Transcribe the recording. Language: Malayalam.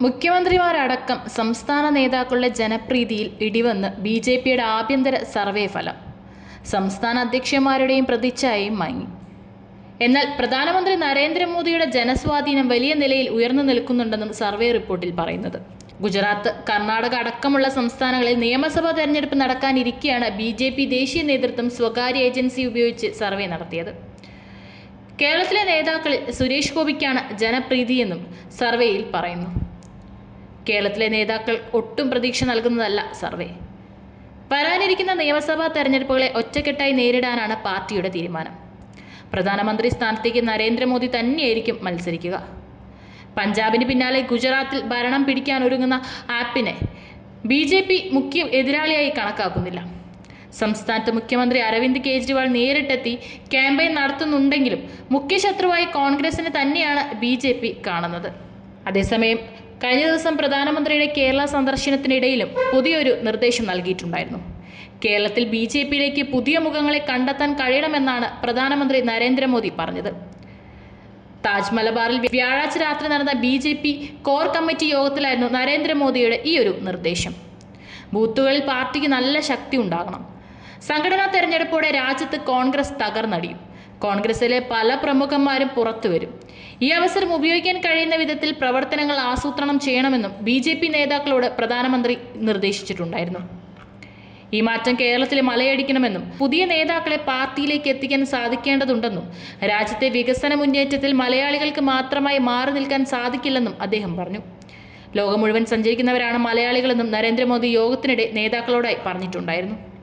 മുഖ്യമന്ത്രിമാരടക്കം സംസ്ഥാന നേതാക്കളുടെ ജനപ്രീതിയിൽ ഇടിവന്ന് ബി ജെ പിയുടെ ആഭ്യന്തര സർവേ ഫലം സംസ്ഥാന അധ്യക്ഷന്മാരുടെയും പ്രതിച്ഛായയും മങ്ങി എന്നാൽ പ്രധാനമന്ത്രി നരേന്ദ്രമോദിയുടെ ജനസ്വാധീനം വലിയ നിലയിൽ ഉയർന്നു നിൽക്കുന്നുണ്ടെന്നും സർവേ റിപ്പോർട്ടിൽ പറയുന്നത് ഗുജറാത്ത് കർണാടക അടക്കമുള്ള സംസ്ഥാനങ്ങളിൽ നിയമസഭാ തെരഞ്ഞെടുപ്പ് നടക്കാനിരിക്കെയാണ് ബി ജെ പി ദേശീയ നേതൃത്വം സ്വകാര്യ ഏജൻസി ഉപയോഗിച്ച് സർവേ നടത്തിയത് കേരളത്തിലെ നേതാക്കളിൽ സുരേഷ് ഗോപിക്കാണ് ജനപ്രീതിയെന്നും സർവേയിൽ പറയുന്നു കേരളത്തിലെ നേതാക്കൾ ഒട്ടും പ്രതീക്ഷ നൽകുന്നതല്ല സർവേ വരാനിരിക്കുന്ന നിയമസഭാ തെരഞ്ഞെടുപ്പുകളെ ഒറ്റക്കെട്ടായി നേരിടാനാണ് പാർട്ടിയുടെ തീരുമാനം പ്രധാനമന്ത്രി സ്ഥാനത്തേക്ക് നരേന്ദ്രമോദി തന്നെയായിരിക്കും മത്സരിക്കുക പഞ്ചാബിന് പിന്നാലെ ഗുജറാത്തിൽ ഭരണം പിടിക്കാൻ ഒരുങ്ങുന്ന ആപ്പിനെ ബി ജെ പി മുഖ്യ എതിരാളിയായി കണക്കാക്കുന്നില്ല സംസ്ഥാനത്ത് മുഖ്യമന്ത്രി അരവിന്ദ് കെജ്രിവാൾ നേരിട്ടെത്തി ക്യാമ്പയിൻ നടത്തുന്നുണ്ടെങ്കിലും മുഖ്യശത്രുവായി കോൺഗ്രസിനെ തന്നെയാണ് ബി ജെ പി കാണുന്നത് അതേസമയം കഴിഞ്ഞ ദിവസം പ്രധാനമന്ത്രിയുടെ കേരള സന്ദർശനത്തിനിടയിലും പുതിയൊരു നിർദ്ദേശം നൽകിയിട്ടുണ്ടായിരുന്നു കേരളത്തിൽ ബി ജെ പിയിലേക്ക് പുതിയ മുഖങ്ങളെ കണ്ടെത്താൻ കഴിയണമെന്നാണ് പ്രധാനമന്ത്രി നരേന്ദ്രമോദി പറഞ്ഞത് താജ് മലബാറിൽ വ്യാഴാഴ്ച രാത്രി നടന്ന B J P core committee യോഗത്തിലായിരുന്നു നരേന്ദ്രമോദിയുടെ ഈ ഒരു നിർദ്ദേശം ബൂത്തുകളിൽ പാർട്ടിക്ക് നല്ല ശക്തി ഉണ്ടാകണം സംഘടനാ തെരഞ്ഞെടുപ്പോടെ രാജ്യത്ത് കോൺഗ്രസ് തകർന്നടിയും കോൺഗ്രസിലെ പല പ്രമുഖന്മാരും പുറത്തു വരും ഈ അവസരം ഉപയോഗിക്കാൻ കഴിയുന്ന വിധത്തിൽ പ്രവർത്തനങ്ങൾ ആസൂത്രണം ചെയ്യണമെന്നും ബി ജെ പി നേതാക്കളോട് പ്രധാനമന്ത്രി നിർദ്ദേശിച്ചിട്ടുണ്ടായിരുന്നു ഈ മാറ്റം കേരളത്തിൽ മലയടിക്കണമെന്നും പുതിയ നേതാക്കളെ പാർട്ടിയിലേക്ക് എത്തിക്കാൻ സാധിക്കേണ്ടതുണ്ടെന്നും രാജ്യത്തെ വികസന മുന്നേറ്റത്തിൽ മലയാളികൾക്ക് മാത്രമായി മാറി നിൽക്കാൻ സാധിക്കില്ലെന്നും അദ്ദേഹം പറഞ്ഞു ലോകം മുഴുവൻ സഞ്ചരിക്കുന്നവരാണ് മലയാളികളെന്നും നരേന്ദ്രമോദി യോഗത്തിനിടെ നേതാക്കളോടായി പറഞ്ഞിട്ടുണ്ടായിരുന്നു